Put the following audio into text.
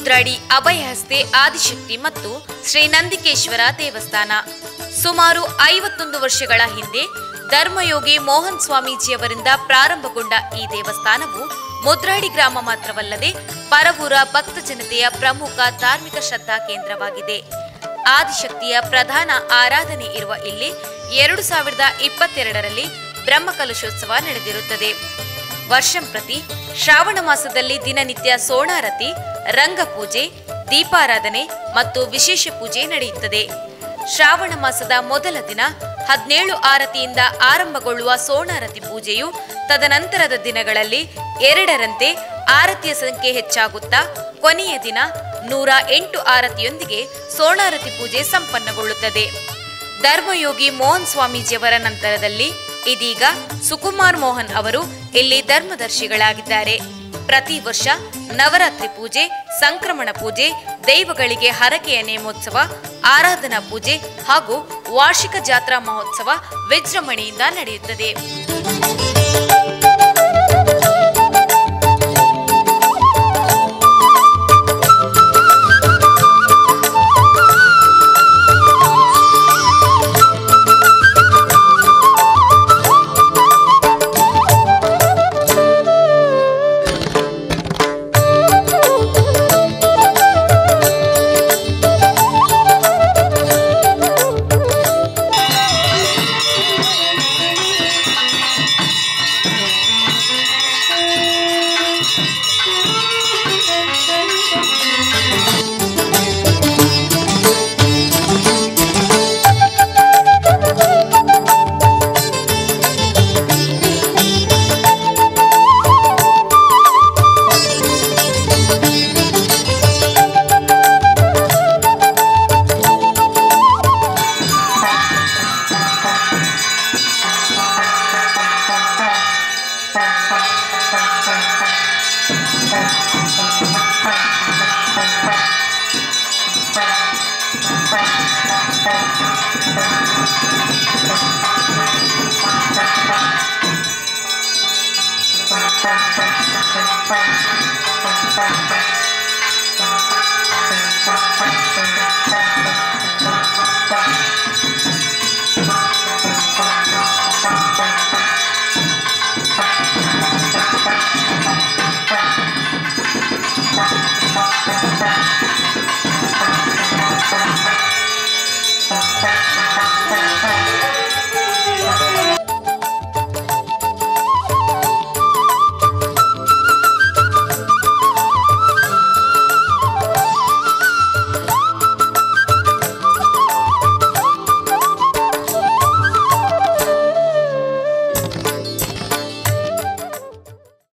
ಮುದ್ರಾಡಿ ಅಭಯಹಸ್ತೆ ಆದಿಶಕ್ತಿ ಮತ್ತು ಶ್ರೀ ನಂದಿಕೇಶ್ವರ ದೇವಸ್ಥಾನ ಸುಮಾರು ಐವತ್ತೊಂದು ವರ್ಷಗಳ ಹಿಂದೆ ಧರ್ಮಯೋಗಿ ಮೋಹನ್ ಸ್ವಾಮೀಜಿಯವರಿಂದ ಪ್ರಾರಂಭಗೊಂಡ ಈ ದೇವಸ್ಥಾನವು ಮುದ್ರಾಡಿ ಗ್ರಾಮ ಮಾತ್ರವಲ್ಲದೆ ಪರವೂರ ಭಕ್ತ ಜನತೆಯ ಪ್ರಮುಖ ಧಾರ್ಮಿಕ ಶ್ರದ್ಧಾ ಕೇಂದ್ರವಾಗಿದೆ ಆದಿಶಕ್ತಿಯ ಪ್ರಧಾನ ಆರಾಧನೆ ಇರುವ ಇಲ್ಲಿ ಎರಡು ಸಾವಿರದ ಇಪ್ಪತ್ತೆರಡರಲ್ಲಿ ಬ್ರಹ್ಮಕಲಶೋತ್ಸವ ನಡೆದಿರುತ್ತದೆ ವರ್ಷಂಪ್ರತಿ ಶ್ರಾವಣ ಮಾಸದಲ್ಲಿ ದಿನನಿತ್ಯ ಸೋಣಾರತಿ ರಂಗಪೂಜೆ ದೀಪಾರಾಧನೆ ಮತ್ತು ವಿಶೇಷ ಪೂಜೆ ನಡೆಯುತ್ತದೆ ಶ್ರಾವಣ ಮಾಸದ ಮೊದಲ ದಿನ ಹದಿನೇಳು ಆರತಿಯಿಂದ ಆರಂಭಗೊಳ್ಳುವ ಸೋಣಾರತಿ ಪೂಜೆಯು ತದನಂತರದ ದಿನಗಳಲ್ಲಿ ಎರಡರಂತೆ ಆರತಿಯ ಸಂಖ್ಯೆ ಹೆಚ್ಚಾಗುತ್ತಾ ಕೊನೆಯ ದಿನ ನೂರ ಎಂಟು ಆರತಿಯೊಂದಿಗೆ ಸೋಣಾರತಿ ಪೂಜೆ ಸಂಪನ್ನಗೊಳ್ಳುತ್ತದೆ ಧರ್ಮಯೋಗಿ ಮೋಹನ್ ಸ್ವಾಮೀಜಿಯವರ ನಂತರದಲ್ಲಿ ಇದೀಗ ಸುಕುಮಾರ್ ಮೋಹನ್ ಅವರು ಇಲ್ಲಿ ಧರ್ಮದರ್ಶಿಗಳಾಗಿದ್ದಾರೆ ಪ್ರತಿ ವರ್ಷ ನವರಾತ್ರಿ ಪೂಜೆ ಸಂಕ್ರಮಣ ಪೂಜೆ ದೈವಗಳಿಗೆ ಹರಕೆಯ ನೇಮೋತ್ಸವ ಆರಾಧನಾ ಪೂಜೆ ಹಾಗೂ ವಾರ್ಷಿಕ ಜಾತ್ರಾ ಮಹೋತ್ಸವ ವಿಜೃಂಭಣೆಯಿಂದ ನಡೆಯುತ್ತದೆ